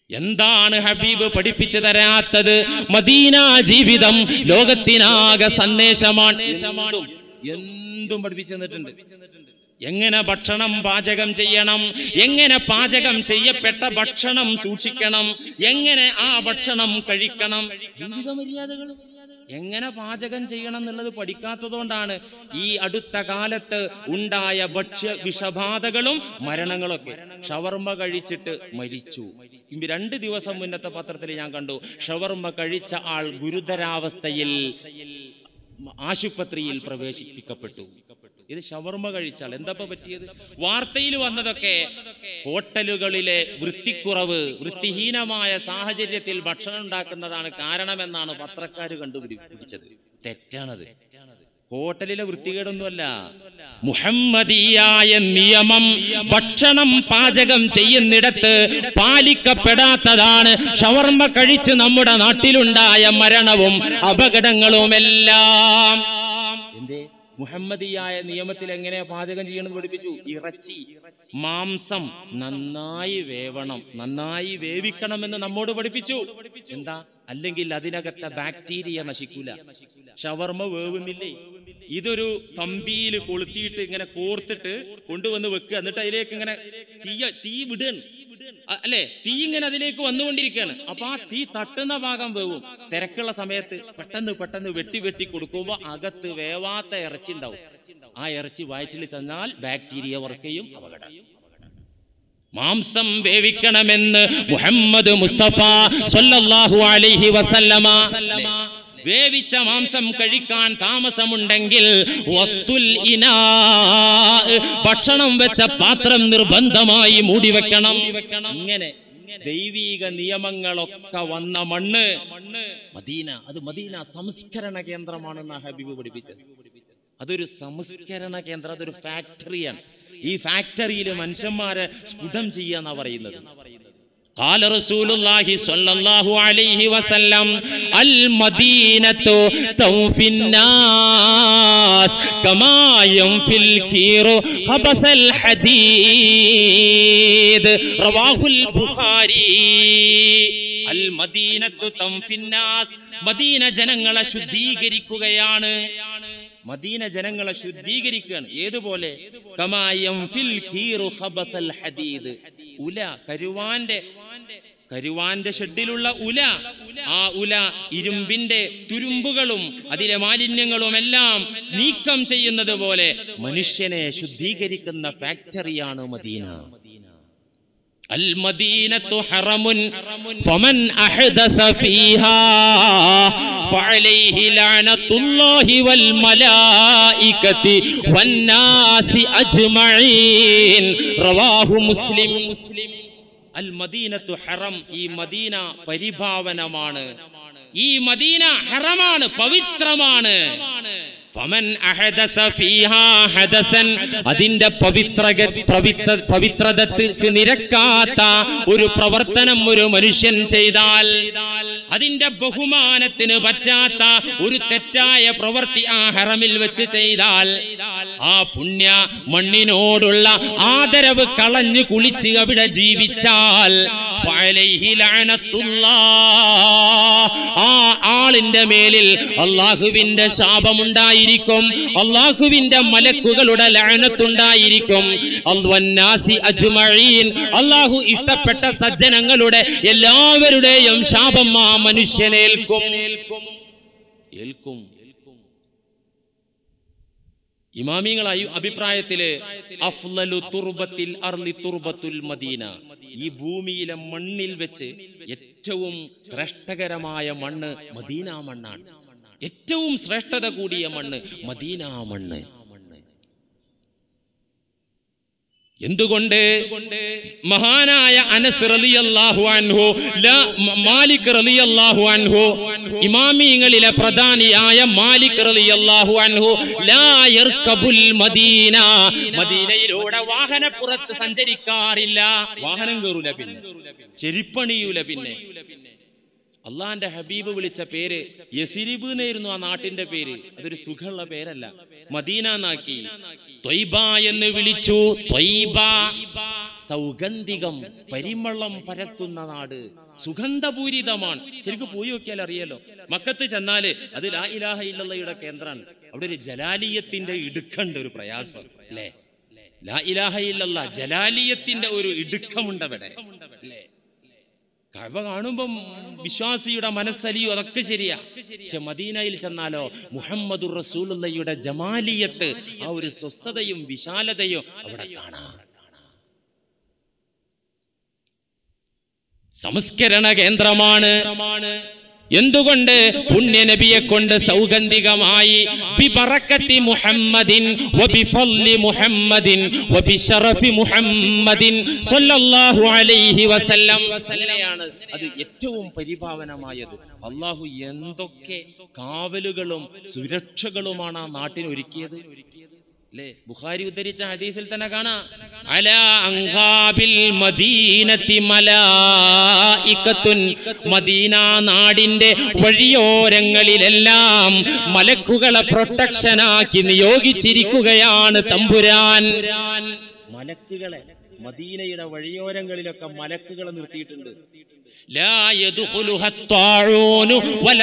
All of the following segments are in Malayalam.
എന്താണ് ഹബീബ് പഠിപ്പിച്ചു തരാത്തത് മദീന ജീവിതം ലോകത്തിനാകെ സന്ദേശമാണ് എന്തും എന്തും പഠിപ്പിച്ചു തന്നിട്ടുണ്ട് എങ്ങനെ ഭക്ഷണം പാചകം ചെയ്യണം എങ്ങനെ പാചകം ചെയ്യപ്പെട്ട ഭക്ഷണം സൂക്ഷിക്കണം എങ്ങനെ ആ ഭക്ഷണം കഴിക്കണം ജീവിത മര്യാദകൾ എങ്ങനെ പാചകം ചെയ്യണം എന്നുള്ളത് പഠിക്കാത്തതുകൊണ്ടാണ് ഈ അടുത്ത കാലത്ത് ഉണ്ടായ ഭക്ഷ്യ വിഷബാധകളും മരണങ്ങളൊക്കെ ഷവർമ്മ കഴിച്ചിട്ട് മരിച്ചു ഇമ്പ് രണ്ട് ദിവസം മുന്നത്തെ പത്രത്തിൽ ഞാൻ കണ്ടു ഷവർമ്മ കഴിച്ച ആൾ ഗുരുതരാവസ്ഥയിൽ ആശുപത്രിയിൽ പ്രവേശിപ്പിക്കപ്പെട്ടു ഇത് ഷവർമ്മ കഴിച്ചാൽ എന്താ ഇപ്പൊ പറ്റിയത് വാർത്തയിൽ വന്നതൊക്കെ ഹോട്ടലുകളിലെ വൃത്തിക്കുറവ് വൃത്തിഹീനമായ സാഹചര്യത്തിൽ ഭക്ഷണം ഉണ്ടാക്കുന്നതാണ് കാരണമെന്നാണ് പത്രക്കാർ കണ്ടുപിടിച്ചത് തെറ്റാണത് ഹോട്ടലിലെ വൃത്തികേടൊന്നുമല്ല മുഹമ്മദീയായ നിയമം ഭക്ഷണം പാചകം ചെയ്യുന്നിടത്ത് പാലിക്കപ്പെടാത്തതാണ് ഷവർമ്മ കഴിച്ച് നമ്മുടെ നാട്ടിലുണ്ടായ മരണവും അപകടങ്ങളുമെല്ലാം എന്തേ മുഹമ്മദിയായ നിയമത്തിൽ എങ്ങനെ പാചകം ചെയ്യണമെന്ന് പഠിപ്പിച്ചു ഇറച്ചി മാംസം നന്നായി വേവണം നന്നായി വേവിക്കണമെന്ന് നമ്മോട് പഠിപ്പിച്ചു എന്താ അല്ലെങ്കിൽ അതിനകത്തെ ബാക്ടീരിയ നശിക്കൂല ഷവർമ്മ വേവുന്നില്ലേ ഇതൊരു കമ്പിയിൽ കൊളുത്തിയിട്ട് ഇങ്ങനെ കോർത്തിട്ട് കൊണ്ടുവന്ന് വെക്കുക എന്നിട്ട് അതിലേക്ക് ഇങ്ങനെ തീയ തീ വിടുകയാണ് അ- അല്ലേ തീ ഇങ്ങനെ അതിലേക്ക് വന്നുകൊണ്ടിരിക്കുകയാണ് അപ്പൊ ആ തീ തട്ടുന്ന ഭാഗം വേവും തിരക്കുള്ള സമയത്ത് പെട്ടെന്ന് പെട്ടെന്ന് വെട്ടി വെട്ടി കൊടുക്കുമ്പോൾ അകത്ത് വേവാത്ത ഇറച്ചി ഉണ്ടാവും ആ ഇറച്ചി വയറ്റിൽ ചെന്നാൽ ബാക്ടീരിയ വർക്കയും അപകടം മാംസം വേവിക്കണമെന്ന് മുഹമ്മദ് മുസ്തഫ സല്ലല്ലാഹു അലൈഹി വസല്ലമ വേവിച്ച മാംസം കഴിക്കാൻ താമസമുണ്ടെങ്കിൽ വത്തുൽ ഇനാ ഭക്ഷണം വെച്ച പാത്രം നിർബന്ധമായി മൂടി വെക്കണം ഇങ്ങനെ ദൈവീക നിയമങ്ങളൊക്കെ വന്ന മണ്ണ് മദീന അത് മദീന സംസ്കരണ കേന്ദ്രമാണെന്ന് ഹബീബ് പഠിപ്പിച്ചത് അതൊരു സംസ്കരണ കേന്ദ്രം അതൊരു ഫാക്ടറിയാണ് ഈ ഫാക്ടറിയിൽ മനുഷ്യന്മാരെ സ്ഫുടം ചെയ്യാന്നാ പറയുന്നത് قال رسول الله صلى الله عليه وسلم المدينة تنفي الناس كما ينفي الكير خبث الحديد رواه البخاري المدينة تنفي الناس മദീന ജനങ്ങളെ ശുദ്ധീകരിക്കുകയാണ് മദീന ജനങ്ങളെ ശുദ്ധീകരിക്കുകയാണ് ഏതുപോലെ കമായം ഫിൽ കീറു ഖബസൽ ഹദീദ് ഉല കരുവാന്റെ കരുവാന്റെ ഷെഡിലുള്ള ഉല ആ ഉല ഇരുമ്പിന്റെ തുരുമ്പുകളും അതിലെ മാലിന്യങ്ങളും എല്ലാം നീക്കം ചെയ്യുന്നത് പോലെ മനുഷ്യനെ ശുദ്ധീകരിക്കുന്ന ഫാക്ടറിയാണ് മദീന المدينة حرم فمن أحدث فيها فعليه لعنة الله والملائكة والناس أجمعين رواه مسلم المدينة حرم ഈ മദീന പരിഭാവനമാണ് ഈ മദീന ഹറമാണ് പവിത്രമാണ് ഫമൻ അഹദസ ഫീഹാ ഹദസൻ അതിന്റെ പവിത്ര പവിത്ര പവിത്രതക്ക് നിരക്കാത്ത ഒരു പ്രവർത്തനം ഒരു മനുഷ്യൻ ചെയ്താൽ അതിന്റെ ബഹുമാനത്തിന് പറ്റാത്ത ഒരു തെറ്റായ പ്രവൃത്തി ആ ഹറമിൽ വെച്ച് ചെയ്താൽ ആ പുണ്യ മണ്ണിനോടുള്ള ആദരവ് കളഞ്ഞു കുളിച്ച് അവിടെ ജീവിച്ചാൽ ഫഅലൈഹി ലഅനത്തുല്ലാഹ്. ആ ആളിന്റെ മേലിൽ അള്ളാഹുവിന്റെ ശാപമുണ്ടായിരിക്കും അള്ളാഹുവിന്റെ മലക്കുകളുടെ ലഅനത്തുണ്ടായിരിക്കും അൽവന്നാസി അജ്മഈൻ അള്ളാഹു ഇഷ്ടപ്പെട്ട സജ്ജനങ്ങളുടെ എല്ലാവരുടെയും ശാപം ആ മനുഷ്യനേൽക്കും ഏൽക്കും ഇമാമിങ്ങളായി അഭിപ്രായത്തില് അഫ്ലലു തുർബത്തിൽ അർലി തുർബത്തുൽ മദീന ഈ ഭൂമിയിലെ മണ്ണിൽ വെച്ച് ഏറ്റവും ശ്രേഷ്ഠകരമായ മണ്ണ് മദീന മണ്ണാണ് ഏറ്റവും ശ്രേഷ്ഠത കൂടിയ മണ്ണ് മദീന മണ്ണ് എന്തുകൊണ്ട് മഹാനായ അനസ് റളിയല്ലാഹു അൻഹു ലാ മ- മാലിക് റളിയല്ലാഹു അൻഹു ഇമാമിങ്ങളിലെ പ്രധാനിയായ മാലിക് റളിയല്ലാഹു അൻഹു ലാ യർകബുൽ മദീന മദീനയിലൂടെ വാഹനപ്പുറത്ത് സഞ്ചരിക്കാറില്ല വാഹനം കയറൂല പിന്നെ ചെരിപ്പണിയൂല പിന്നെ അള്ളാന്റെ ഹബീബ് വിളിച്ച പേര് യസിരിബ് എന്നായിരുന്നു ആ നാട്ടിന്റെ പേര് അതൊരു സുഖമുള്ള പേരല്ല മദീന എന്നാക്കി ത്വയ്ബ എന്ന് വിളിച്ചു ത്വയ്ബ സൗഗന്ധികം പരിമളം പരത്തുന്ന നാട് സുഗന്ധപൂരിതമാണ് ശരിക്കും പോയി നോക്കിയാൽ അറിയാലോ മക്കത്ത് ചെന്നാല് അത് ലാ ഇലാഹ ഇല്ലയുടെ കേന്ദ്രമാണ് അവിടെ ഒരു ജലാലിയത്തിന്റെ ഇടുക്കുണ്ട് ഒരു പ്രയാസം അല്ലേ ലാ ഇലാഹ ഇല്ലല്ല ജലാലിയത്തിന്റെ ഒരു ഇടുക്കമുണ്ട് അവിടെ അല്ലേ കഴവ കാണുമ്പം വിശ്വാസിയുടെ മനസ്സലിയോ അതൊക്കെ ശരിയാ പക്ഷെ മദീനയിൽ ചെന്നാലോ മുഹമ്മദുർ റസൂലുള്ളയുടെ ജമാലിയത്ത് ആ ഒരു സ്വസ്ഥതയും വിശാലതയും അവിടെ കാണാം സംസ്കരണ കേന്ദ്രമാണ് എന്തുകൊണ്ട് പുണ്യനബിയെ കൊണ്ട് സൗഗന്ധികമായി ബിബറക്കത്തി മുഹമ്മദിൻ വബിഫല്ലി മുഹമ്മദിൻ വബിശറഫി മുഹമ്മദിൻ സ്വല്ലല്ലാഹു അലൈഹി വസല്ലം അങ്ങനെയാണ് അത് ഏറ്റവും പരിപാവനമായത് അള്ളാഹു എന്തൊക്കെ കാവലുകളും സുരക്ഷകളുമാണ് ആ നാട്ടിന് ഒരുക്കിയത് അല്ലേ ബുഖാരി ഉദ്ധരിച്ച ഹദീസിൽ തന്നെ കാണാം അല അങ്കാബിൽ മദീനത്തി മലായിക്കത്തുൻ മദീന നാടിന്റെ വഴിയോരങ്ങളിലെല്ലാം മലക്കുകളെ പ്രൊട്ടക്ഷനാക്കി നിയോഗിച്ചിരിക്കുകയാണ് തമ്പുരാൻ മലക്കുകളെ മദീനയുടെ വഴിയോരങ്ങളിലൊക്കെ മലക്കുകളെ നിർത്തിയിട്ടുണ്ട് ലാ യദ്ഖുലുഹ الطاعون ولا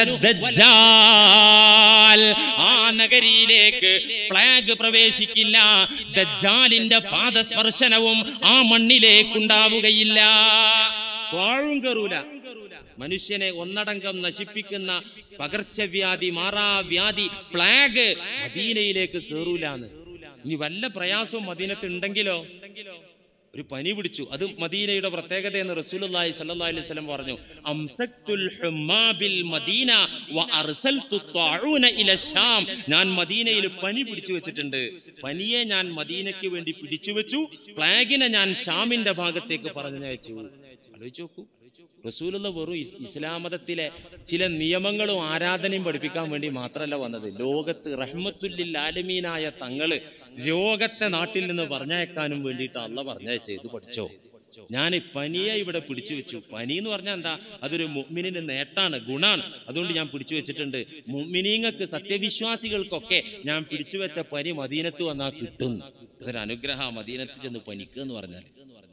الدجال ആ നഗരിയിലേക്ക് പ്ലാഗ് പ്രവേശിക്കില്ല ദജ്ജാലിന്റെ പാദസ്പർശനവും ആ മണ്ണിലേക്കുണ്ടാവുകയില്ല താഴും കയറൂല മനുഷ്യനെ ഒന്നടങ്കം നശിപ്പിക്കുന്ന പകർച്ചവ്യാധി മാറാവ്യാധി പ്ലാഗ് മദീനയിലേക്ക് കേറൂലാന്ന് ഇനി വല്ല പ്രയാസവും മദീനത്ത് ഉണ്ടെങ്കിലോ ഒരു പനി പിടിച്ചു അത് മദീനയുടെ പ്രത്യേകത എന്ന് റസൂലുള്ളാഹി സ്വല്ലല്ലാഹി അലൈഹി വസല്ലം പറഞ്ഞു അംസക്തുൽ ഹുമ്മാ ബിൽ മദീന വ അർസൽതു ത്വാഊന ഇല ശാം ഞാൻ മദീനയിൽ പനി പിടിച്ചു വെച്ചിട്ടുണ്ട് പനിയെ ഞാൻ മദീനയ്ക്ക് വേണ്ടി പിടിച്ചു വെച്ചു പ്ലാഗിനെ ഞാൻ ഷാമിന്റെ ഭാഗത്തേക്ക് പറഞ്ഞയച്ചു ആലോചിച്ച് നോക്കൂ റസൂലുള്ള വെറും ഇസ് ഇസ്ലാം മതത്തിലെ ചില നിയമങ്ങളും ആരാധനയും പഠിപ്പിക്കാൻ വേണ്ടി മാത്രമല്ല വന്നത് ലോകത്ത് റഹ്മത്തുല്ലിൽ ആലമീനായ തങ്ങള് രോഗത്തെ നാട്ടിൽ നിന്ന് പറഞ്ഞയക്കാനും വേണ്ടിയിട്ട് അള്ള പറഞ്ഞയച്ചത് ഇത് പഠിച്ചോ ഞാൻ പനിയെ ഇവിടെ പിടിച്ചു വെച്ചു പനി എന്ന് പറഞ്ഞാൽ എന്താ അതൊരു മുഅ്മിനിന്റെ നേട്ടാണ് ഗുണാണ് അതുകൊണ്ട് ഞാൻ പിടിച്ചു വെച്ചിട്ടുണ്ട് മുഅ്മിനീങ്ങൾക്ക് സത്യവിശ്വാസികൾക്കൊക്കെ ഞാൻ പിടിച്ചു വെച്ച പനി മദീനത്ത് വന്നാൽ കിട്ടും അതൊരു അനുഗ്രഹ മദീനത്ത് ചെന്ന് പനിക്കുക എന്ന് പറഞ്ഞാൽ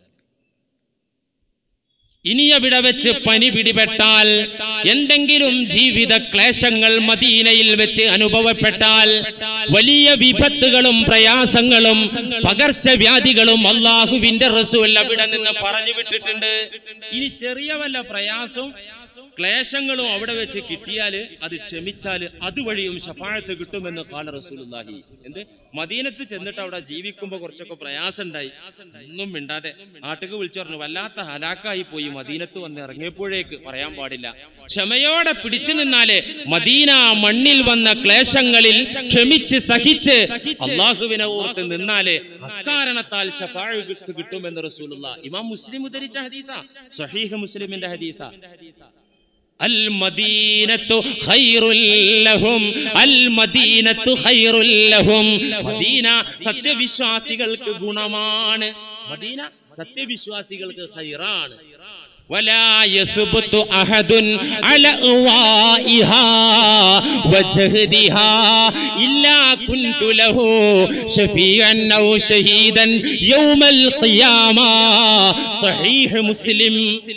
ഇനി അവിടെ വെച്ച് പനി പിടിപെട്ടാൽ എന്തെങ്കിലും ജീവിത ക്ലേശങ്ങൾ മദീനയിൽ വെച്ച് അനുഭവപ്പെട്ടാൽ വലിയ വിപത്തുകളും പ്രയാസങ്ങളും പകർച്ചവ്യാധികളും അള്ളാഹുവിന്റെ റസൂൽ അവിടെ നിന്ന് പറഞ്ഞു വിട്ടിട്ടുണ്ട് ഇനി ചെറിയ വല്ല പ്രയാസവും ക്ലേശങ്ങളും അവിടെ വെച്ച് കിട്ടിയാൽ അത് ക്ഷമിച്ചാൽ അതുവഴിയും ഷഫാഴത്ത് കിട്ടുമെന്ന് കാല റസൂലുള്ളാഹി എന്ത് മദീനത്ത് ചെന്നിട്ട് അവിടെ ജീവിക്കുമ്പോൾ കുറച്ചൊക്കെ പ്രയാസം ഉണ്ടായി ഒന്നും മിണ്ടാതെ നാട്ടുക്ക് വിളിച്ചു പറഞ്ഞു വല്ലാത്ത ഹലാക്കായി പോയി മദീനത്ത് വന്ന് ഇറങ്ങിയപ്പോഴേക്ക് പറയാൻ പാടില്ല ക്ഷമയോടെ പിടിച്ചു നിന്നാല് മദീന മണ്ണിൽ വന്ന ക്ലേശങ്ങളിൽ ക്ഷമിച്ച് സഹിച്ച് അള്ളാഹുവിനെ ഓർത്ത് നിന്നാല് അക്കാരണത്താൽ ഷഫാഴത്ത് കിട്ടുമെന്ന് റസൂലുള്ള ഇമാം മുസ്ലിം ഉദ്ധരിച്ച ഹദീസ സഹീഹ് മുസ്ലിമിന്റെ ഹദീസ المدينة خير لهم المدينة خير لهم മദീന സത്യവിശ്വാസികൾക്ക് ഗുണമാണ് മദീന സത്യവിശ്വാസികൾക്ക് ഖൈറാണ് ولا يثبت أحد على أوائها وجهدها إلا كنت له شفيعا أو شهيدا يوم القيامة صحيح مسلم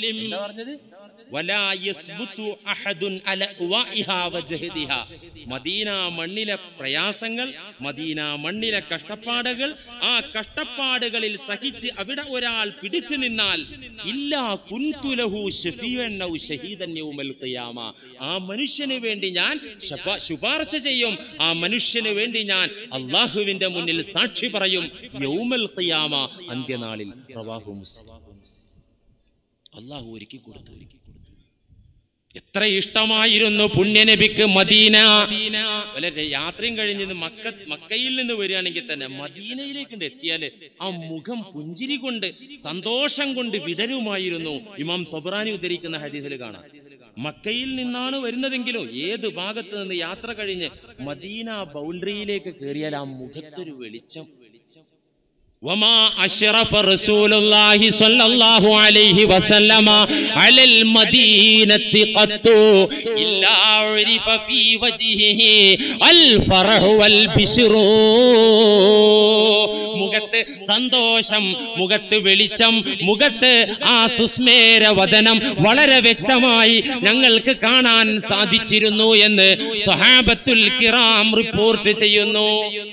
ولا يثبت أحد على أوائها وجهدها മദീന മണ്ണിലെ പ്രയാസങ്ങൾ മദീന മണ്ണിലെ കഷ്ടപ്പാടുകൾ ആ കഷ്ടപ്പാടുകളിൽ സഹിച്ച് അവിടെ ഒരാൾ പിടിച്ചു നിന്നാൽ ഇല്ലാ കുൻതുലഹു ഷഫീഅൻ ഔ ഷഹീദൻ യൗമൽ ഖിയാമ ആ മനുഷ്യന് വേണ്ടി ഞാൻ ശപ- ശുപാർശ ചെയ്യും ആ മനുഷ്യന് വേണ്ടി ഞാൻ അള്ളാഹുവിന്റെ മുന്നിൽ സാക്ഷി പറയും യൗമൽ ഖിയാമ അന്ത്യനാളിൽ റവാഹു മുസ്ലിം അള്ളാഹു ഒരുക്കി കൊടുത്തു ഒരുക്കി കൊടുത്തു എത്ര ഇഷ്ടമായിരുന്നു പുണ്യനബിക്ക് മദീന വല്ല യാത്രയും കഴിഞ്ഞ് മക്ക മക്കയിൽ നിന്ന് വരികയാണെങ്കിൽ തന്നെ മദീനയിലേക്ക് എത്തിയാല് ആ മുഖം പുഞ്ചിരി കൊണ്ട് സന്തോഷം കൊണ്ട് വിതരുമായിരുന്നു ഇമാം തൊബറാനി ഉദ്ധരിക്കുന്ന ഹദീസിൽ കാണാം മക്കയിൽ നിന്നാണ് വരുന്നതെങ്കിലും ഏത് ഭാഗത്ത് നിന്ന് യാത്ര കഴിഞ്ഞ് മദീന ബൗണ്ടറിയിലേക്ക് കയറിയാൽ ആ മുഖത്തൊരു വെളിച്ചം وما أشرف رسول الله صلى الله عليه وسلم على المدينة قط إلا عرف في وجهه الفرح والبشر മുഖ മുഖത്ത് സന്തോഷം മുഖത്ത് വെളിച്ചം മുഖത്ത് ആ സുസ്മേര വദനം വളരെ വ്യക്തമായി ഞങ്ങൾക്ക് കാണാൻ സാധിച്ചിരുന്നു എന്ന് സ്വഹാബത്തുൽ കിറാം റിപ്പോർട്ട് ചെയ്യുന്നു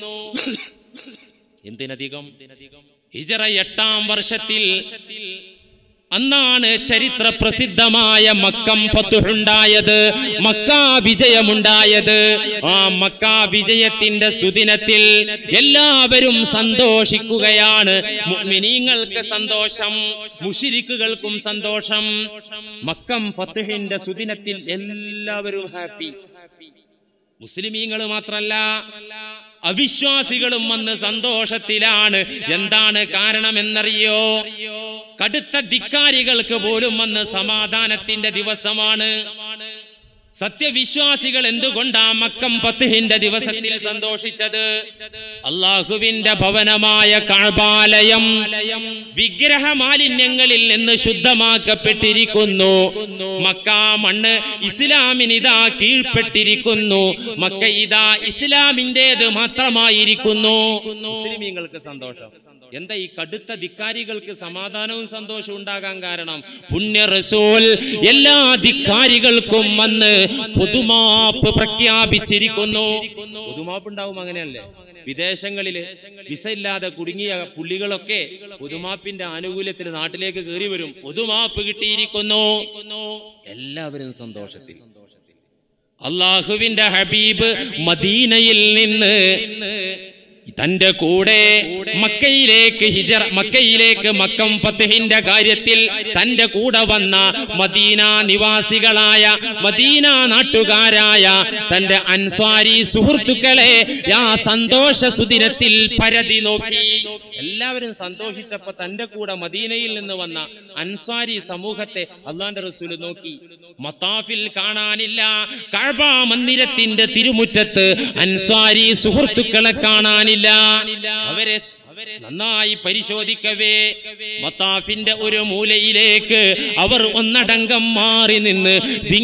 എന്തിനധികം ഹിജറ എട്ടാം വർഷത്തിൽ അന്നാണ് ചരിത്ര പ്രസിദ്ധമായ മക്കം ഫത്തുഹുണ്ടായത് മക്ക വിജയമുണ്ടായത് ആ മക്ക വിജയത്തിന്റെ സുദിനത്തിൽ എല്ലാവരും സന്തോഷിക്കുകയാണ് മുഅ്മിനീങ്ങൾക്ക് സന്തോഷം മുഷിരിക്കുകൾക്കും സന്തോഷം മക്കം ഫത്തുഹിന്റെ സുദിനത്തിൽ എല്ലാവരും ഹാപ്പി മുസ്ലിമീങ്ങൾ മാത്രല്ല അവിശ്വാസികളും വന്ന് സന്തോഷത്തിലാണ് എന്താണ് കാരണമെന്നറിയോ കടുത്ത ധിക്കാരികൾക്ക് പോലും വന്ന് സമാധാനത്തിന്റെ ദിവസമാണ് സത്യവിശ്വാസികൾ എന്തുകൊണ്ടാ മക്കം ഫത്തുഹിന്റെ ദിവസത്തിൽ സന്തോഷിച്ചത് അള്ളാഹുവിന്റെ ഭവനമായ കഴബാലയം വിഗ്രഹ മാലിന്യങ്ങളിൽ നിന്ന് ശുദ്ധമാക്കപ്പെട്ടിരിക്കുന്നു മക്ക മണ്ണ് ഇസ്ലാമിനിതാ കീഴ്പ്പെട്ടിരിക്കുന്നു മക്ക ഇതാ ഇസ്ലാമിന്റേത് മാത്രമായിരിക്കുന്നു മുസ്ലിമീങ്ങൾക്ക് സന്തോഷം എന്താ ഈ കടുത്ത ധിക്കാരികൾക്ക് സമാധാനവും സന്തോഷവും ഉണ്ടാകാൻ കാരണം പുണ്യ റസൂൽ എല്ലാ ധിക്കാരികൾക്കും വന്ന് പൊതുമാപ്പ് പ്രഖ്യാപിച്ചിരിക്കുന്നു പൊതുമാപ്പ് ഉണ്ടാവും അങ്ങനെയല്ലേ വിദേശങ്ങളില് വിസ ഇല്ലാതെ കുടുങ്ങിയ പുള്ളികളൊക്കെ പൊതുമാപ്പിന്റെ ആനുകൂല്യത്തിൽ നാട്ടിലേക്ക് കയറി വരും പൊതുമാപ്പ് കിട്ടിയിരിക്കുന്നു എല്ലാവരും സന്തോഷത്തിൽ അള്ളാഹുവിന്റെ ഹബീബ് മദീനയിൽ നിന്ന് തന്റെ കൂടെ മക്കയിലേക്ക് ഹിജറ മക്കയിലേക്ക് മക്കം ഫത്തഹിന്റെ കാര്യത്തിൽ തന്റെ കൂടെ വന്ന മദീന നിവാസികളായ മദീന നാട്ടുകാരായ തന്റെ അൻസ്വാരി സുഹൃത്തുക്കളെ ആ സന്തോഷ സുദിനത്തിൽ പരതി നോക്കി എല്ലാവരും സന്തോഷിച്ചപ്പോ തന്റെ കൂടെ മദീനയിൽ നിന്ന് വന്ന അൻസ്വാരി സമൂഹത്തെ അള്ളാന്റെ റസൂല് നോക്കി മത്താഫിൽ കാണാനില്ല കഴബ മന്ദിരത്തിന്റെ തിരുമുറ്റത്ത് അൻസ്വാരി സുഹൃത്തുക്കളെ കാണാനില്ല അവരെ നന്നായി പരിശോധിക്കവേ മത്താഫിന്റെ ഒരു മൂലയിലേക്ക് അവർ ഒന്നടങ്കം മാറി നിന്ന്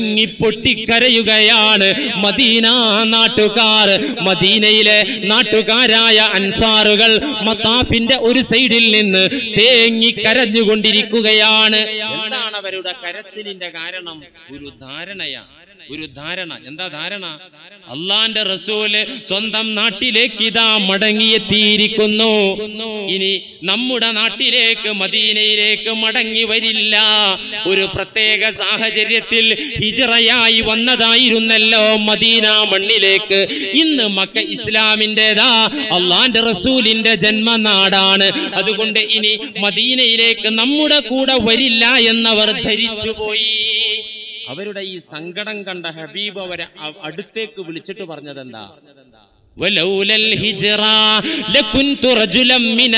വിങ്ങിപ്പൊട്ടിക്കരയുകയാണ് മദീന നാട്ടുകാർ മദീനയിലെ നാട്ടുകാരായ അൻസാറുകൾ മത്താഫിന്റെ ഒരു സൈഡിൽ നിന്ന് തേങ്ങി കരഞ്ഞുകൊണ്ടിരിക്കുകയാണ് എന്താണ് അവരുടെ കരച്ചിലിന്റെ കാരണം ഒരു ധാരണയാണ് ഒരു ധാരണ എന്താ ധാരണ അള്ളാന്റെ റസൂല് സ്വന്തം നാട്ടിലേക്ക് ഇതാ മടങ്ങിയെത്തിയിരിക്കുന്നു ഇനി നമ്മുടെ നാട്ടിലേക്ക് മദീനയിലേക്ക് മടങ്ങി വരില്ല ഒരു പ്രത്യേക സാഹചര്യത്തിൽ ഹിജറയായി വന്നതായിരുന്നല്ലോ മദീന മണ്ണിലേക്ക് ഇന്ന് മക്ക ഇസ്ലാമിൻ്റെതാ അള്ളാന്റെ റസൂലിന്റെ ജന്മനാടാണ് അതുകൊണ്ട് ഇനി മദീനയിലേക്ക് നമ്മുടെ കൂടെ വരില്ല എന്നവർ ധരിച്ചുപോയി അവരുടെ ഈ സങ്കടം കണ്ട ഹബീബ് അവരെ അ- അടുത്തേക്ക് വിളിച്ചിട്ട് പറഞ്ഞതെന്താ ولولا الهجرة لكنت رجلا من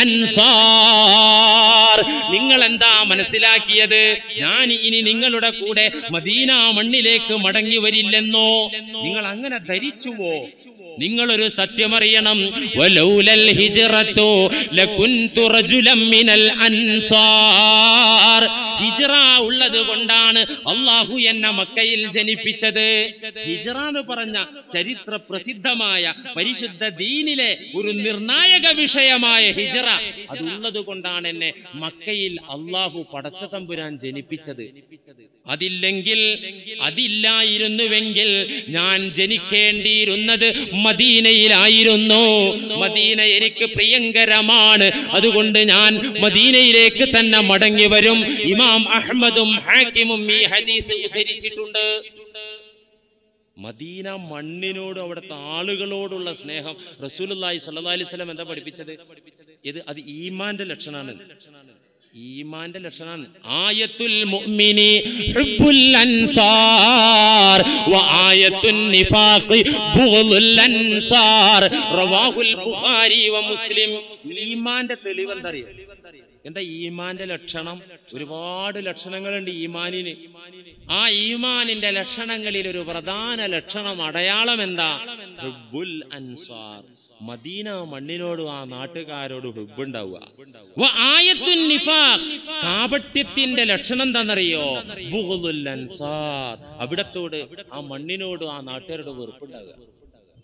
الأنصار നിങ്ങൾ എന്താ മനസ്സിലാക്കിയത് ഞാൻ ഇനി നിങ്ങളുടെ കൂടെ മദീന മണ്ണിലേക്ക് മടങ്ങി വരില്ലെന്നോ നിങ്ങൾ അങ്ങനെ ധരിച്ചുവോ നിങ്ങളൊരു സത്യമറിയണം വലൗലൽ ഹിജ്റത്തു ലകുൻതു റജുലം മിനൽ അൻസാർ ഹിജ്റ ഉള്ളത് കൊണ്ടാണ് അള്ളാഹു എന്നെ മക്കയിൽ ജനിപ്പിച്ചത് ഹിജ്റ എന്ന് പറഞ്ഞ ചരിത്ര പ്രസിദ്ധമായ പരിശുദ്ധ ദീനിലെ ഒരു നിർണായക വിഷയമായ ഹിജ്റ അതുള്ളത് കൊണ്ടാണ് എന്നെ മക്കയിൽ അള്ളാഹു പടച്ച തമ്പുരാൻ ജനിപ്പിച്ചത് അതില്ലെങ്കിൽ അതില്ലായിരുന്നുവെങ്കിൽ ഞാൻ ജനിക്കേണ്ടിയിരുന്നത് മദീനയിലായിരുന്നു മദീന എനിക്ക് പ്രിയങ്കരമാണ് അതുകൊണ്ട് ഞാൻ മദീനയിലേക്ക് തന്നെ മടങ്ങി വരും ഇമാം അഹ്മദും ഹാക്കിമും ഈ ഹദീസ് ഉദ്ധരിച്ചിട്ടുണ്ട് മദീന മണ്ണിനോട് അവിടുത്തെ ആളുകളോടുള്ള സ്നേഹം റസൂലുള്ളാഹി സ്വല്ലല്ലാഹി അലൈഹി വസല്ലം എന്താ പഠിപ്പിച്ചത് ഇത് അത് ഈമാന്റെ ലക്ഷണാണ് ഈമാന്റെ ലക്ഷണാണ് ആയത്തുൽ മുഅ്മിനി ഹുബ്ബുൽ അൻസാർ വ ആയത്തുൻ നിഫാഖി ബുഗ്ളുൽ അൻസാർ റവാഹുൽ ബുഖാരി വ മുസ്ലിം ഈമാന്റെ തെളിവ് എന്താ അറിയോ എന്താ ഈമാന്റെ ലക്ഷണം ഒരുപാട് ലക്ഷണങ്ങളുണ്ട് ഈമാനിന് ആ ഈമാനിന്റെ ലക്ഷണങ്ങളിൽ ഒരു പ്രധാന ലക്ഷണം അടയാളം എന്താ ഹുബ്ബുൽ അൻസാർ മദീന മണ്ണിനോടും ആ നാട്ടുകാരോട് ഹുബുണ്ടാവുക വ ആയത്തുൻ നിഫാഖ് കാപട്യത്തിന്റെ ലക്ഷണം എന്താണെന്നറിയോ ബുഗ്ളുൽ അൻസാർ അവിടത്തോട് ആ മണ്ണിനോട് ആ നാട്ടുകാരോട് വെറുപ്പുണ്ടാവുക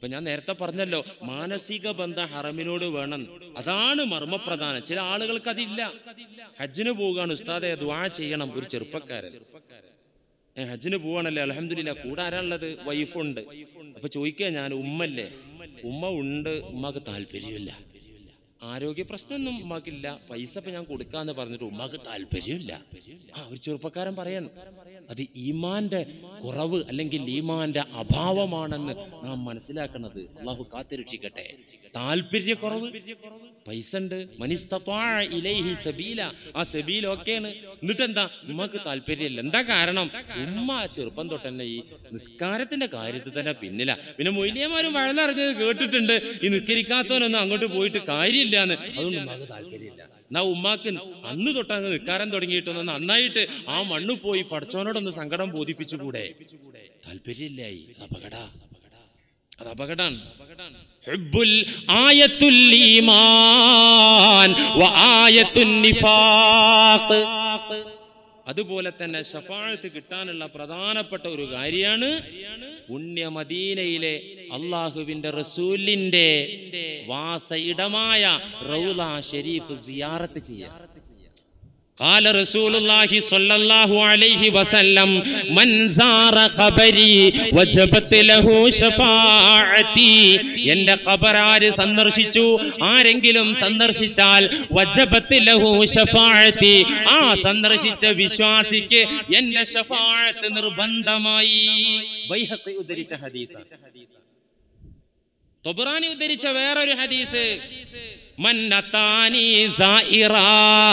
ഇപ്പൊ ഞാൻ നേരത്തെ പറഞ്ഞല്ലോ മാനസിക ബന്ധം ഹറമിനോട് വേണം അതാണ് മർമ്മപ്രധാനം ചില ആളുകൾക്ക് അതില്ല ഹജ്ജിന് പോവുകയാണ് ഉസ്താദെ ദ്വാ ചെയ്യണം ഒരു ചെറുപ്പക്കാരൻ ഏ, ഹജ്ജിന് പോവാണല്ലേ അലഹമില്ല കൂടെ ആരാളുള്ളത് വൈഫുണ്ട് അപ്പൊ ചോദിക്കുക ഞാൻ ഉമ്മല്ലേ ഉമ്മ ഉണ്ട് ഉമ്മക്ക് താല്പര്യമില്ല ആരോഗ്യ പ്രശ്നമൊന്നും ഉമ്മാക്കില്ല പൈസ ഇപ്പൊ ഞാൻ കൊടുക്കാന്ന് പറഞ്ഞിട്ട് ഉമ്മാക്ക് താല്പര്യമില്ല ആ ഒരു ചെറുപ്പക്കാരൻ പറയാണ് അത് ഈമാന്റെ കുറവ് അല്ലെങ്കിൽ ഈമാന്റെ അഭാവമാണെന്ന് നാം മനസ്സിലാക്കുന്നത് അള്ളാഹു കാത്തിരക്ഷിക്കട്ടെ താല്പര്യക്കുറവ് പൈസ ഉണ്ട് മനിസ്തത്വാ ഇലൈഹി സബീല ആ സബീൽ ഓക്കെയാണ് എന്നിട്ട് എന്താ ഉമ്മക്ക് താല്പര്യമില്ല എന്താ കാരണം ഉമ്മ ചെറുപ്പം തൊട്ട് തന്നെ ഈ നിസ്കാരത്തിന്റെ കാര്യത്തിൽ തന്നെ പിന്നില പിന്നെ മൊയ്ലിയമാരും വഴന്നറിഞ്ഞത് കേട്ടിട്ടുണ്ട് ഈ നിസ്കരിക്കാത്തവനൊന്നും അങ്ങോട്ട് പോയിട്ട് കാര്യമില്ല എന്ന് അതുകൊണ്ട് ഉമ്മാക്ക് താല്പര്യമില്ല എന്നാ ഉമ്മാക്ക് അന്ന് തൊട്ട് അങ്ങ് നിസ്കാരം തുടങ്ങിയിട്ടൊന്ന് നന്നായിട്ട് ആ മണ്ണ് പോയി പഠിച്ചവനോടൊന്ന് സങ്കടം ബോധിപ്പിച്ചുകൂടെ താല്പര്യമില്ലായി അപകട അത് അപകടാണ് ഹുബ്ബുൽ ആയത്തുൽ ഈമാൻ വ ആയത്തുൻ നിഫാഖ് അതുപോലെ തന്നെ ഷഫാഴത്ത് കിട്ടാനുള്ള പ്രധാനപ്പെട്ട ഒരു കാര്യമാണ് പുണ്യ മദീനയിലെ അള്ളാഹുവിന്റെ റസൂലിന്റെ വാസ ഇടമായ റൗല ഷെരീഫ് സിയാറത്ത് ചെയ്യാം قال رسول الله صلى الله عليه وسلم من زار قبري وجبت له شفاعتي എന്റെ ഖബറാര് സന്ദർശിച്ചു ആരെങ്കിലും സന്ദർശിച്ചാൽ വജബത്ത് ലഹു ഷഫാഅത്തി ആ സന്ദർശിച്ച വിശ്വാസിക്ക് എന്റെ ഷഫാഅത്ത് നിർബന്ധമായി ബൈഹഖി ഉദ്ധരിച്ച ഹദീസ് തൊബറാനി ഉദ്ധരിച്ച വേറൊരു ഹദീസ് മന്നത്താനി സായിറാ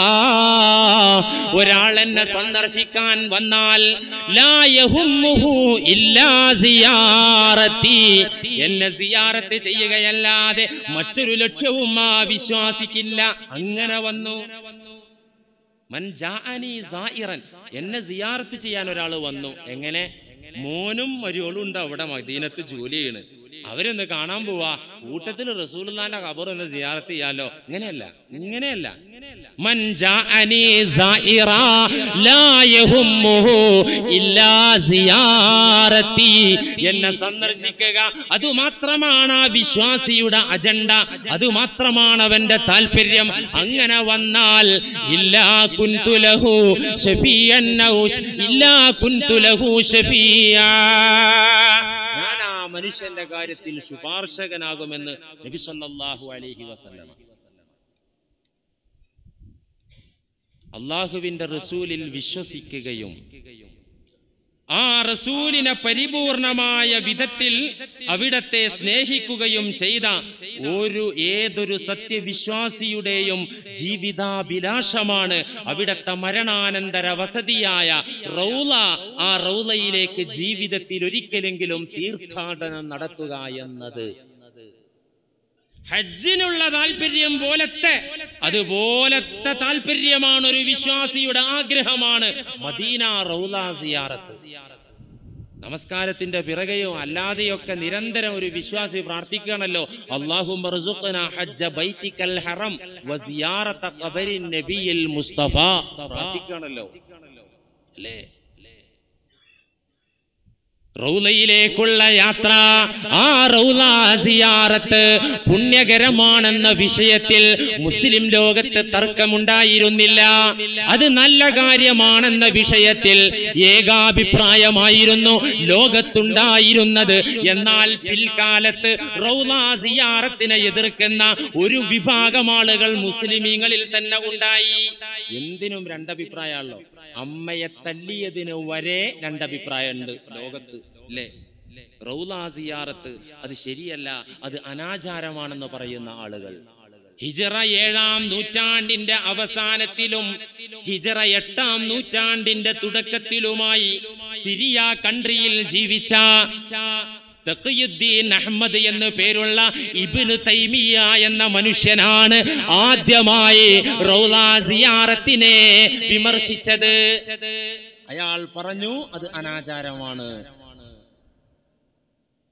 ഒരാൾ എന്നെ സന്ദർശിക്കാൻ വന്നാൽ ലാ യഹുമ്മുഹു ഇല്ലാ സിയാറത്തി എന്നെ സിയാറത്ത് ചെയ്യുകയല്ലാതെ മറ്റൊരു ലക്ഷ്യവും ആ വിശ്വാസിക്കില്ല അങ്ങനെ വന്നു മൻ ജാഅനി സായിറൻ എന്നെ സിയാറത്ത് ചെയ്യാൻ ഒരാൾ വന്നു എങ്ങനെ മോനും മരിയോളും ഉണ്ട് അവിടെ മദീനത്ത് ജോലി ചെയ്യണ് അവരൊന്ന് കാണാൻ പോവാ കൂട്ടത്തിൽ റസൂലുള്ളാന്റെ ഖബർ ഒന്ന് സിയാറത്ത് ചെയ്യാലോ ഇങ്ങനെയല്ല ഇങ്ങനെയല്ല മൻ ജാഅനി സായിറാ ലാ യഹുമ്മുഹു ഇല്ലാ സിയാറത്തി എന്നെ സന്ദർശിക്കുക അതുമാത്രമാണ് ആ വിശ്വാസിയുടെ അജണ്ട അതുമാത്രമാണ് അവന്റെ താല്പര്യം അങ്ങനെ വന്നാൽ ഇല്ലാ കുൻതുലഹു ഷഫീഅൻ ഔ ഷ- ഇല്ലാ കുൻതുലഹു ഷഫീഅ ഞാൻ ആ മനുഷ്യന്റെ കാര്യത്തിൽ ശുപാർശകനാകുമെന്ന് നബി സല്ലല്ലാഹു അലൈഹി വസല്ലം അള്ളാഹുവിന്റെ റസൂലിൽ വിശ്വസിക്കുകയും ആ റസൂലിനെ പരിപൂർണമായ വിധത്തിൽ അവിടത്തെ സ്നേഹിക്കുകയും ചെയ്ത ഒരു ഏതൊരു സത്യവിശ്വാസിയുടെയും ജീവിതാഭിലാഷമാണ് അവിടത്തെ മരണാനന്തര വസതിയായ റൗല ആ റൗലയിലേക്ക് ജീവിതത്തിൽ ഒരിക്കലെങ്കിലും തീർത്ഥാടനം നടത്തുക എന്നത് ഹജ്ജിനുള്ള താല്പര്യം പോലത്തെ അതുപോലത്തെ താല്പര്യമാണ് ഒരു വിശ്വാസിയുടെ ആഗ്രഹമാണ് മദീന റൗല സിയാറത്ത് നമസ്കാരത്തിന്റെ പിറകെയോ അല്ലാതെയൊക്കെ നിരന്തരം ഒരു വിശ്വാസി പ്രാർത്ഥിക്കുകയാണല്ലോ അള്ളാഹും ഹജ്ജ ബൈത്തിക്കൽ ഹറം വസിയാറത്ത ഖബരിൻ നബിയിൽ മുസ്തഫ പ്രാർത്ഥിക്കുകയാണല്ലോ അല്ലേ റൗലയിലേക്കുള്ള യാത്ര ആ റൗല സിയാറത്ത് പുണ്യകരമാണെന്ന വിഷയത്തിൽ മുസ്ലിം ലോകത്ത് തർക്കമുണ്ടായിരുന്നില്ല അത് നല്ല കാര്യമാണെന്ന വിഷയത്തിൽ ഏകാഭിപ്രായമായിരുന്നു ലോകത്തുണ്ടായിരുന്നത് എന്നാൽ പിൽക്കാലത്ത് റൗല സിയാറത്തിനെ എതിർക്കുന്ന ഒരു വിഭാഗം ആളുകൾ മുസ്ലിമീങ്ങളിൽ തന്നെ ഉണ്ടായി എന്തിനും രണ്ടഭിപ്രായമാണല്ലോ അമ്മയെ തല്ലിയതിന് വരെ രണ്ടഭിപ്രായമുണ്ട് ലോകത്ത് അല്ലേ റൗല സിയാറത്ത് അത് ശരിയല്ല അത് അനാചാരമാണെന്ന് പറയുന്ന ആളുകൾ ഹിജറ ഏഴാം നൂറ്റാണ്ടിന്റെ അവസാനത്തിലും ഹിജറ എട്ടാം നൂറ്റാണ്ടിന്റെ തുടക്കത്തിലുമായി സിരിയ കൺട്രിയിൽ ജീവിച്ച തഖിയുദ്ദീൻ അഹമ്മദ് എന്ന് പേരുള്ള ഇബ്നു തൈമിയ എന്ന മനുഷ്യനാണ് ആദ്യമായി റൗലാ സിയാറത്തിനെ വിമർശിച്ചത് അയാൾ പറഞ്ഞു അത് അനാചാരമാണ്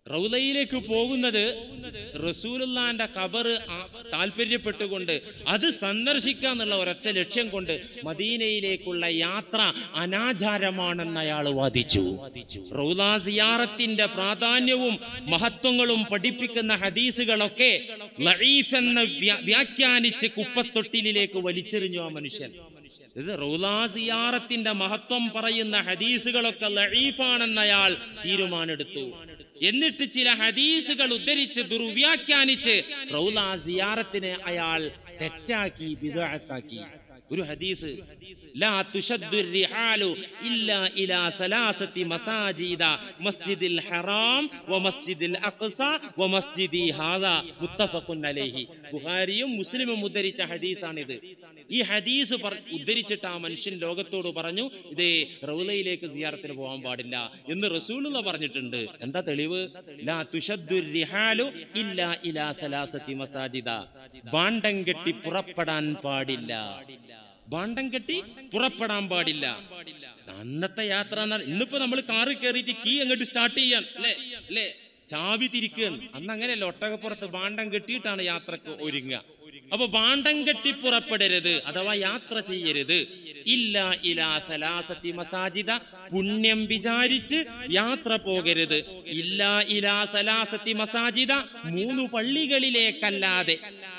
റൗലയിലേക്ക് പോകുന്നത് റസൂലുള്ളാന്റെ കബറ് ആ- താല്പര്യപ്പെട്ടുകൊണ്ട് അത് സന്ദർശിക്കുക എന്നുള്ള ഒരൊറ്റ ലക്ഷ്യം കൊണ്ട് മദീനയിലേക്കുള്ള യാത്ര അനാചാരമാണെന്ന് അയാൾ വാദിച്ചു റൗലാ സിയാറത്തിന്റെ പ്രാധാന്യവും മഹത്വങ്ങളും പഠിപ്പിക്കുന്ന ഹദീസുകളൊക്കെ ലഈഫ് എന്ന് വ്യ- വ്യാഖ്യാനിച്ച് കുപ്പത്തൊട്ടിലേക്ക് വലിച്ചെറിഞ്ഞു ആ മനുഷ്യൻ ഇത് റൗലാ സിയാറത്തിന്റെ മഹത്വം പറയുന്ന ഹദീസുകളൊക്കെ ലഈഫാണെന്ന് അയാൾ തീരുമാനമെടുത്തു എന്നിട്ട് ചില ഹദീസുകൾ ഉദ്ധരിച്ച് ദുർവ്യാഖ്യാനിച്ച് റൗലാ സിയാറത്തിനെ അയാൾ തെറ്റാക്കി ബിദഅത്താക്കി ഒരു ഹദീസ് ലാ തുഷദ്ദു റിഹാലു ഇല്ലാ ഇലാ സലാസത്തി മസാജിദ മസ്ജിദിൽ ഹറാം വ മസ്ജിദിൽ അഖ്സ വ മസ്ജിദി ഹാദാ മുത്തഫഖുൻ അലൈഹി ബുഖാരിയും മുസ്ലിമും ഉദ്ധരിച്ച ഹദീസാണിത് ഈ ഹദീസ് പറ- ഉദ്ധരിച്ചിട്ട് ആ മനുഷ്യൻ ലോകത്തോട് പറഞ്ഞു ഇതേ റൗലയിലേക്ക് സിയാറത്തിന് പോകാൻ പാടില്ല എന്ന് റസൂലുള്ള പറഞ്ഞിട്ടുണ്ട് എന്താ തെളിവ് ലാ തുഷദ്ദു റിഹാലു ഇല്ലാ ഇലാ സലാസത്തി മസാജിദ ബാണ്ടം കെട്ടി പുറപ്പെടാൻ പാടില്ല ബാണ്ടം കെട്ടി പുറപ്പെടാൻ പാടില്ല അന്നത്തെ യാത്ര എന്നാൽ ഇന്നിപ്പോ നമ്മൾ കാറിൽ കയറിയിട്ട് കീ അങ്ങോട്ട് സ്റ്റാർട്ട് ചെയ്യാൻ അല്ലേ അല്ലേ ചാവി തിരിക്കുകയാണ് അന്ന് അങ്ങനെയല്ല ഒട്ടകപ്പുറത്ത് ബാണ്ടം കെട്ടിയിട്ടാണ് യാത്രക്ക് ഒരുങ്ങുക അപ്പൊ ബാണ്ടം കെട്ടി പുറപ്പെടരുത് അഥവാ യാത്ര ചെയ്യരുത് ഇല്ല ഇലാ സലാസത്തി മസാജിദ പുണ്യം വിചാരിച്ച് യാത്ര പോകരുത് ഇല്ല ഇലാ സലാസത്തി മസാജിദ മൂന്ന് പള്ളികളിലേക്കല്ലാതെ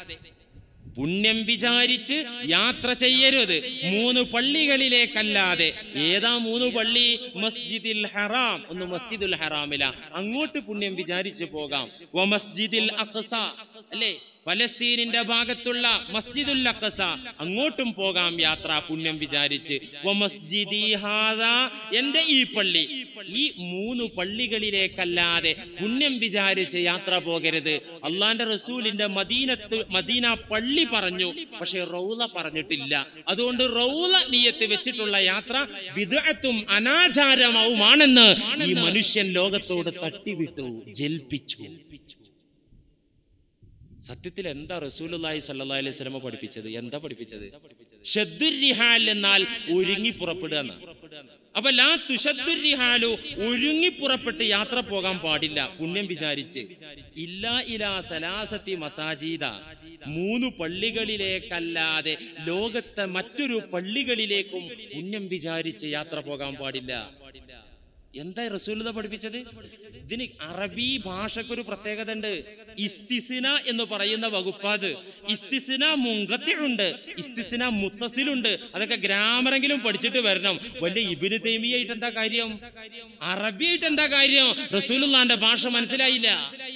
പുണ്യം വിചാരിച്ച് യാത്ര ചെയ്യരുത് മൂന്ന് പള്ളികളിലേക്കല്ലാതെ ഏതാ മൂന്ന് പള്ളി മസ്ജിദിൽ ഹറാം ഒന്ന് മസ്ജിദുൽ ഹറാമില അങ്ങോട്ട് പുണ്യം വിചാരിച്ച് പോകാം വ മസ്ജിദിൽ അഖ്സ അല്ലേ ഫലസ്തീനിന്റെ ഭാഗത്തുള്ള മസ്ജിദുൽ അഖ്സ അങ്ങോട്ടും പോകാം യാത്ര പുണ്യം വിചാരിച്ച് വ മസ്ജിദി ഹാദാ എന്റെ ഈ പള്ളി ഈ മൂന്ന് പള്ളികളിലേക്കല്ലാതെ പുണ്യം വിചാരിച്ച് യാത്ര പോകരുത് അള്ളാന്റെ റസൂലിന്റെ മദീനത്ത് മദീന പള്ളി പറഞ്ഞു പക്ഷെ റൗല പറഞ്ഞിട്ടില്ല അതുകൊണ്ട് റൗല നീയത്ത് വെച്ചിട്ടുള്ള യാത്ര വിദഗ്ധത്തും അനാചാരവുമാണെന്ന് ഈ മനുഷ്യൻ ലോകത്തോട് തട്ടിവിട്ടു ജൽപ്പിച്ചു സത്യത്തിൽ എന്താ റസൂലുള്ളാഹി സ്വല്ലല്ലാഹി അലൈഹി വസല്ലമ പഠിപ്പിച്ചത് എന്താ പഠിപ്പിച്ചത് ഷദ്ദുരിഹാൽ എന്നാൽ ഒരുങ്ങി പുറപ്പെടുക എന്നാ. അപ്പൊ ലാ തുഷദ്ദുരിഹാലു ഒരുങ്ങി പുറപ്പെട്ട് യാത്ര പോകാൻ പാടില്ല പുണ്യം വിചാരിച്ച് ഇല്ലാ ഇലാ സലാസത്തി മസാജീദ മൂന്ന് പള്ളികളിലേക്കല്ലാതെ ലോകത്തെ മറ്റൊരു പള്ളികളിലേക്കും പുണ്യം വിചാരിച്ച് യാത്ര പോകാൻ പാടില്ല എന്താ റസൂലത പഠിപ്പിച്ചത് ഇതിന് അറബി ഭാഷക്കൊരു പ്രത്യേകത ഉണ്ട് ഇസ്തിസിന എന്ന് പറയുന്ന വകുപ്പാത് ഇസ്തിസിന മുങ്കത്തിയുണ്ട് ഇസ്തിസിന മുത്തസിലുണ്ട് അതൊക്കെ ഗ്രാമറെങ്കിലും പഠിച്ചിട്ട് വരണം വലിയ ഇബിന് തേമിയായിട്ട് എന്താ കാര്യം അറബിയായിട്ട് എന്താ കാര്യം റസൂലുള്ളാന്റെ ഭാഷ മനസ്സിലായില്ല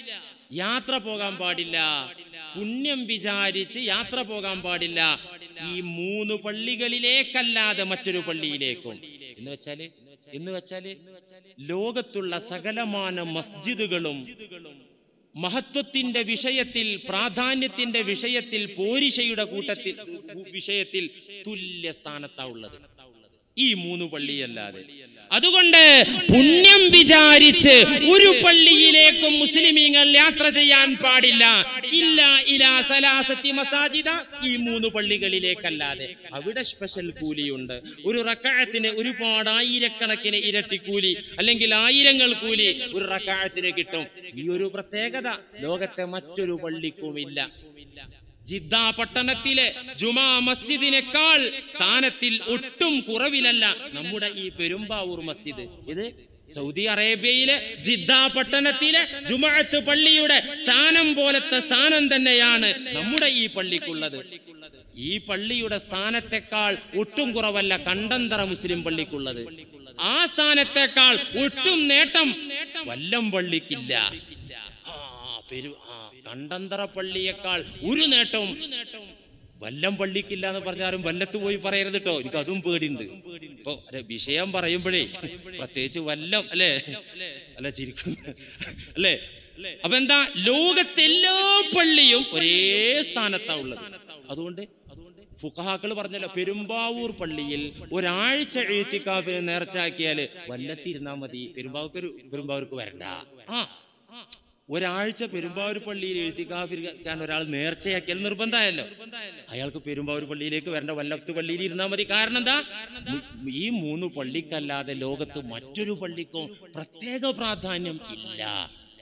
യാത്ര പോകാൻ പാടില്ല പുണ്യം വിചാരിച്ച് യാത്ര പോകാൻ പാടില്ല ഈ മൂന്ന് പള്ളികളിലേക്കല്ലാതെ മറ്റൊരു പള്ളിയിലേക്കും എന്ന് വെച്ചാല് എന്ന് വെച്ചാല് ലോകത്തുള്ള സകലമാന മസ്ജിദുകളും മഹത്വത്തിന്റെ വിഷയത്തിൽ പ്രാധാന്യത്തിന്റെ വിഷയത്തിൽ പോരിശയുടെ കൂട്ടത്തിൽ വിഷയത്തിൽ തുല്യ സ്ഥാനത്താ ഉള്ളത് ഈ മൂന്ന് പള്ളിയല്ലാതെ അതുകൊണ്ട് പുണ്യം വിചാരിച്ച് ഒരു പള്ളിയിലേക്കും മുസ്ലിമീങ്ങൾ യാത്ര ചെയ്യാൻ പാടില്ല ഇല്ല ഇലാ സലാസത്തി മസാജിദ ഈ മൂന്ന് പള്ളികളിലേക്കല്ലാതെ അവിടെ സ്പെഷ്യൽ കൂലിയുണ്ട് ഒരു റക്കായത്തിന് ഒരുപാട് ആയിരക്കണക്കിന് ഇരട്ടി കൂലി അല്ലെങ്കിൽ ആയിരങ്ങൾ കൂലി ഒരു റക്കായത്തിന് കിട്ടും ഈ ഒരു പ്രത്യേകത ലോകത്തെ മറ്റൊരു പള്ളിക്കുമില്ല ജിദ്ദ പട്ടണത്തിലെ ജുമാ മസ്ജിദിനേക്കാൾ സ്ഥാനത്തിൽ ഒട്ടും കുറവിലല്ല നമ്മുടെ ഈ പെരുമ്പാവൂർ മസ്ജിദ് ഇത് സൗദി അറേബ്യയിലെ ജിദ്ദ പട്ടണത്തിലെ ജുമാഅത്ത് പള്ളിയുടെ സ്ഥാനം പോലത്തെ സ്ഥാനം തന്നെയാണ് നമ്മുടെ ഈ പള്ളിക്കുള്ളത് ഈ പള്ളിയുടെ സ്ഥാനത്തെക്കാൾ ഒട്ടും കുറവല്ല കണ്ടന്തറ മുസ്ലിം പള്ളിക്കുള്ളത് ആ സ്ഥാനത്തെക്കാൾ ഒട്ടും നേട്ടം വല്ലം പള്ളിക്കില്ല ആ പെരു ആ കണ്ടന്തറ പള്ളിയേക്കാൾ ഒരു നേട്ടവും വല്ലം പള്ളിക്കില്ല എന്ന് പറഞ്ഞാലും വല്ലത്ത് പോയി പറയരുത് കേട്ടോ എനിക്ക് അതും പേടിയുണ്ട് ഇപ്പൊ അല്ലെ, വിഷയം പറയുമ്പോഴേ പ്രത്യേകിച്ച് വല്ലം അല്ലേ അല്ല ചിരിക്കുന്നു അല്ലേ അപ്പൊ എന്താ ലോകത്തെ എല്ലാ പള്ളിയും ഒരേ സ്ഥാനത്താ ഉള്ളത് അതുകൊണ്ട് ഫുഖഹാക്കൾ പറഞ്ഞല്ലോ പെരുമ്പാവൂർ പള്ളിയിൽ ഒരാഴ്ച എഴുത്തിക്കാഫിന് നേർച്ചാക്കിയാല് വല്ലത്തിരുന്നാ മതി പെരുമ്പാവൂർക്ക് പെരുമ്പാവൂർക്ക് വരണ്ട ആ ഒരാഴ്ച പെരുമ്പാവൂർ പള്ളിയിൽ എഴുത്തിക്കാഫിരിക്കാൻ ഒരാൾ നേർച്ചയാക്കിയാൽ നിർബന്ധമായല്ലോ അയാൾക്ക് പെരുമ്പാവൂർ പള്ളിയിലേക്ക് വരേണ്ട വല്ലത്ത് പള്ളിയിൽ ഇരുന്നാൽ മതി കാരണം എന്താ മു- ഈ മൂന്ന് പള്ളിക്കല്ലാതെ ലോകത്ത് മറ്റൊരു പള്ളിക്കും പ്രത്യേക പ്രാധാന്യം ഇല്ല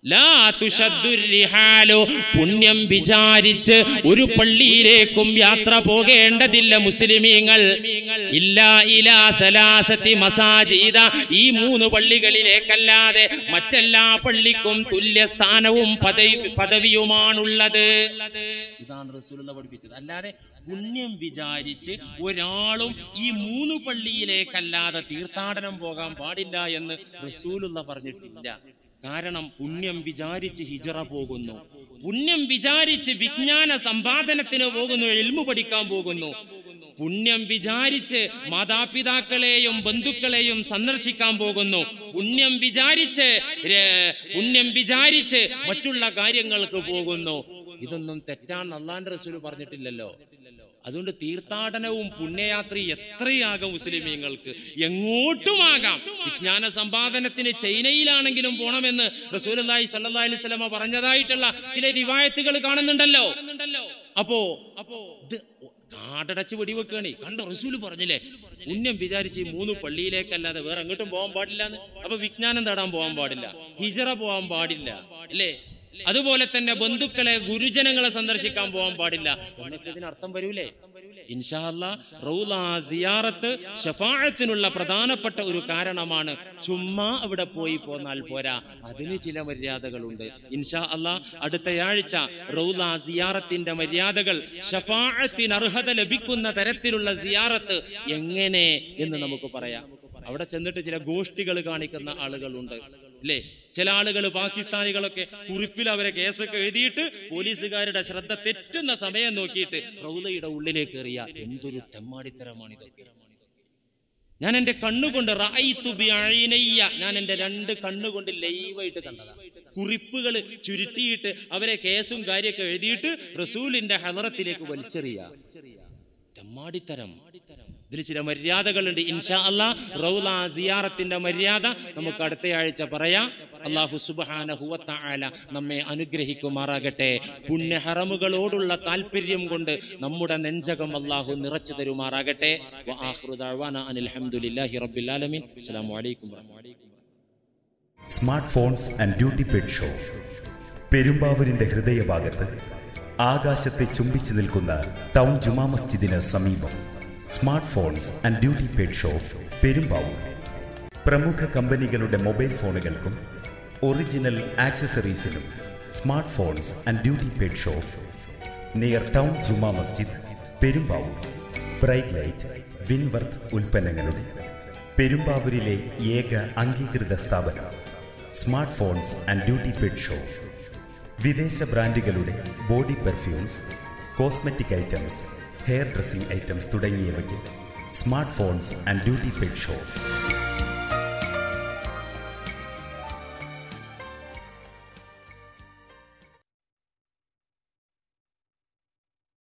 ലാ തുഷദ്ദുർരിഹാലു പുണ്യം വിചാരിച്ച് ഒരു പള്ളിയിലേക്കും യാത്ര പോകേണ്ടതില്ല മുസ്ലിമീങ്ങൾ ഇല്ലാ ഇലാ സലാസത്തി മസാജീദ ഈ മൂന്ന് പള്ളികളിലേക്കല്ലാതെ മറ്റെല്ലാ പള്ളിക്കും തുല്യ സ്ഥാനവും പദവി പദവിയുമാണുള്ളത് ഇതാണ് റസൂലുള്ള പഠിപ്പിച്ചത് അല്ലാതെ പുണ്യം വിചാരിച്ച് ഒരാളും ഈ മൂന്ന് പള്ളിയിലേക്കല്ലാതെ തീർത്ഥാടനം പോകാൻ പാടില്ല എന്ന് റസൂലുള്ള പറഞ്ഞിട്ടില്ല കാരണം പുണ്യം വിചാരിച്ച് ഹിജറ പോകുന്നു പുണ്യം വിചാരിച്ച് വിജ്ഞാന സമ്പാദനത്തിന് പോകുന്നു എൽമു പഠിക്കാൻ പോകുന്നു പുണ്യം വിചാരിച്ച് മാതാപിതാക്കളെയും ബന്ധുക്കളെയും സന്ദർശിക്കാൻ പോകുന്നു പുണ്യം വിചാരിച്ച് ര- പുണ്യം വിചാരിച്ച് മറ്റുള്ള കാര്യങ്ങൾക്ക് പോകുന്നു ഇതൊന്നും തെറ്റാണ് അള്ളാന്റെ റസൂല് പറഞ്ഞിട്ടില്ലല്ലോ അതുകൊണ്ട് തീർത്ഥാടനവും പുണ്യയാത്രയും എത്രയാകാം മുസ്ലിമീങ്ങൾക്ക് എങ്ങോട്ടുമാകാം വിജ്ഞാന സമ്പാദനത്തിന് ചൈനയിലാണെങ്കിലും പോണമെന്ന് റസൂലി സല്ലാ അലൈഹി സ്വലമ പറഞ്ഞതായിട്ടുള്ള ചില റിവായത്തുകൾ കാണുന്നുണ്ടല്ലോ അപ്പോ അപ്പോ ഇത് കാടടച്ച് വെടിവെക്കുകയാണ് കണ്ടോ റസൂല് പറഞ്ഞില്ലേ പുണ്യം വിചാരിച്ച് ഈ മൂന്ന് പള്ളിയിലേക്കല്ലാതെ വേറെ എങ്ങോട്ടും പോകാൻ പാടില്ല എന്ന് അപ്പൊ വിജ്ഞാനം തേടാൻ പോകാൻ പാടില്ല ഹിജറ പോകാൻ പാടില്ല അല്ലേ അതുപോലെ തന്നെ ബന്ധുക്കളെ ഗുരുജനങ്ങളെ സന്ദർശിക്കാൻ പോകാൻ പാടില്ല എന്നൊക്കെ ഇതിന് അർത്ഥം വരൂലേ ഇൻഷാല്ല റൗല സിയാറത്ത് ഷഫാഴത്തിനുള്ള പ്രധാനപ്പെട്ട ഒരു കാരണമാണ് ചുമ്മാ അവിടെ പോയി പോന്നാൽ പോരാ അതിന് ചില മര്യാദകളുണ്ട് ഇൻഷാ അല്ലാ അടുത്തയാഴ്ച റൗല സിയാറത്തിന്റെ മര്യാദകൾ ഷഫാഴത്തിന് അർഹത ലഭിക്കുന്ന തരത്തിലുള്ള സിയാറത്ത് എങ്ങനെ എന്ന് നമുക്ക് പറയാം അവിടെ ചെന്നിട്ട് ചില ഗോഷ്ഠികൾ കാണിക്കുന്ന ആളുകളുണ്ട് അല്ലേ ചില ആളുകൾ പാകിസ്ഥാനികളൊക്കെ കുറിപ്പിൽ അവരെ കേസൊക്കെ എഴുതിയിട്ട് പോലീസുകാരുടെ ശ്രദ്ധ തെറ്റുന്ന സമയം നോക്കിയിട്ട് റൗലയുടെ ഉള്ളിലേക്ക് എറിയ എന്തൊരു തെമ്മാടിത്തരമാണ് ഇതൊക്കെ ഞാൻ എന്റെ കണ്ണുകൊണ്ട് റഅയ്തു ബിഅയ്നയ്യ ഞാൻ എന്റെ രണ്ട് കണ്ണുകൊണ്ട് ലൈവായിട്ട് കണ്ടതാ കുറിപ്പുകൾ ചുരുട്ടിയിട്ട് അവരെ കേസും കാര്യമൊക്കെ എഴുതിയിട്ട് റസൂലിന്റെ ഹലറത്തിലേക്ക് വലിച്ചെറിയ തെമ്മാടിത്തരം ഇതിൽ ചില മര്യാദകളുണ്ട് ഇൻഷാ അല്ലാ റൗല സിയാറത്തിന്റെ മര്യാദ നമുക്ക് അടുത്തയാഴ്ച പറയാം അള്ളാഹു സുബാനഹുവത്തായ നമ്മെ അനുഗ്രഹിക്കുമാറാകട്ടെ പുണ്യഹറമുകളോടുള്ള താല്പര്യം കൊണ്ട് നമ്മുടെ നെഞ്ചകം അള്ളാഹു നിറച്ചു തരുമാറാകട്ടെ വആഖിറു ദഅ്വാനാ അനിൽ ഹംദുലില്ലാഹി റബ്ബിൽ ആലമീൻ അസ്സലാമു അലൈക്കും വറഹ്മത്തുള്ളാഹി smart phones and duty paid shop പെരുമ്പാവൂരിന്റെ ഹൃദയഭാഗത്ത് ആകാശത്തെ ചുംബിച്ചു നിൽക്കുന്ന ടൗൺ ജുമാ മസ്ജിദിന് സമീപം smart phones and duty paid shop Perumbavoor പ്രമുഖ കമ്പനികളുടെ മൊബൈൽ ഫോണുകൾക്കും ഒറിജിനൽ ആക്സസറീസിനും smart phones and duty paid shop near town Juma Masjid Perumbavoor bright light Winworth ഉൽപ്പന്നങ്ങളുടെ പെരുമ്പാവൂരിലെ ഏക അംഗീകൃത സ്ഥാപനം smart phones and duty paid shop വിദേശ ബ്രാൻഡുകളുടെ body perfumes cosmetic items hair dressing items തുടങ്ങിയവയ്ക്ക് smart phones and duty paid show